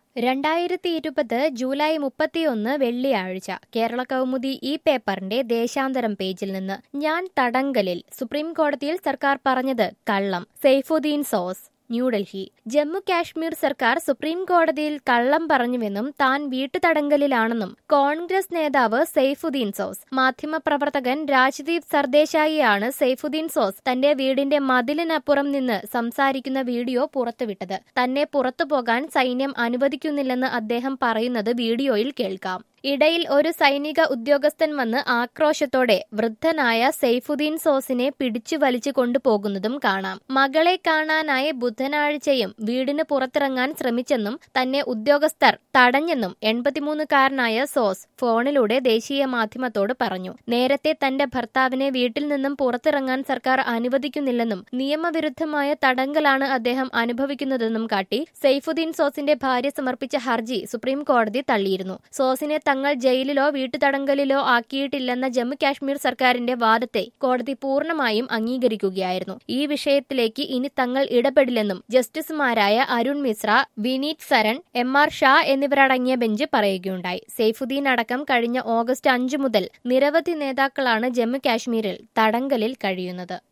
രണ്ടായിരത്തി ഇരുപത് ജൂലൈ മുപ്പത്തിയൊന്ന് വെള്ളിയാഴ്ച കേരള കൗമുദി ഈ പേപ്പറിന്റെ ദേശാന്തരം പേജിൽ നിന്ന് ഞാൻ തടങ്കലിൽ സുപ്രീം കോടതിയിൽ സർക്കാർ പറഞ്ഞത് കള്ളം സെയ്ഫുദ്ദീൻ സോസ് ന്യൂഡൽഹി ജമ്മു കാശ്മീർ സർക്കാർ സുപ്രീം കോടതിയിൽ കള്ളം പറഞ്ഞുവെന്നും താൻ വീട്ടുതടങ്കലിലാണെന്നും കോൺഗ്രസ് നേതാവ് സെയ്ഫുദ്ദീൻ സോസ് മാധ്യമപ്രവർത്തകൻ രാജ്ദീപ് സർദേശായിയാണ് സെയ്ഫുദ്ദീൻ സോസ് തന്റെ വീടിന്റെ മതിലിനപ്പുറം നിന്ന് സംസാരിക്കുന്ന വീഡിയോ പുറത്തുവിട്ടത് തന്നെ പുറത്തുപോകാൻ സൈന്യം അനുവദിക്കുന്നില്ലെന്ന് അദ്ദേഹം പറയുന്നത് വീഡിയോയിൽ കേൾക്കാം ഇടയിൽ ഒരു സൈനിക ഉദ്യോഗസ്ഥൻ വന്ന് ആക്രോശത്തോടെ വൃദ്ധനായ സെയ്ഫുദ്ദീൻ സോസിനെ പിടിച്ചു വലിച്ചു കൊണ്ടുപോകുന്നതും കാണാം മകളെ കാണാനായി ബുധനാഴ്ചയും വീടിന് പുറത്തിറങ്ങാൻ ശ്രമിച്ചെന്നും തന്നെ ഉദ്യോഗസ്ഥർ തടഞ്ഞെന്നും എൺപത്തിമൂന്നുകാരനായ സോസ് ഫോണിലൂടെ ദേശീയ മാധ്യമത്തോട് പറഞ്ഞു നേരത്തെ തന്റെ ഭർത്താവിനെ വീട്ടിൽ നിന്നും പുറത്തിറങ്ങാൻ സർക്കാർ അനുവദിക്കുന്നില്ലെന്നും നിയമവിരുദ്ധമായ തടങ്കലാണ് അദ്ദേഹം അനുഭവിക്കുന്നതെന്നും കാട്ടി സെയ്ഫുദ്ദീൻ സോസിന്റെ ഭാര്യ സമർപ്പിച്ച ഹർജി സുപ്രീം കോടതി തള്ളിയിരുന്നു സോസിനെ തങ്ങൾ ജയിലിലോ വീട്ടുതടങ്കലിലോ ആക്കിയിട്ടില്ലെന്ന ജമ്മു കാശ്മീർ സർക്കാരിന്റെ വാദത്തെ കോടതി പൂർണ്ണമായും അംഗീകരിക്കുകയായിരുന്നു ഈ വിഷയത്തിലേക്ക് ഇനി തങ്ങൾ ഇടപെടില്ലെന്നും ജസ്റ്റിസുമാരായ അരുൺ മിശ്ര വിനീത് സരൺ എം ആർ ഷാ എന്നിവരടങ്ങിയ ബെഞ്ച് പറയുകയുണ്ടായി സെയ്ഫുദ്ദീൻ അടക്കം കഴിഞ്ഞ ഓഗസ്റ്റ് അഞ്ചു മുതൽ നിരവധി നേതാക്കളാണ് ജമ്മു കാശ്മീരിൽ തടങ്കലിൽ കഴിയുന്നത്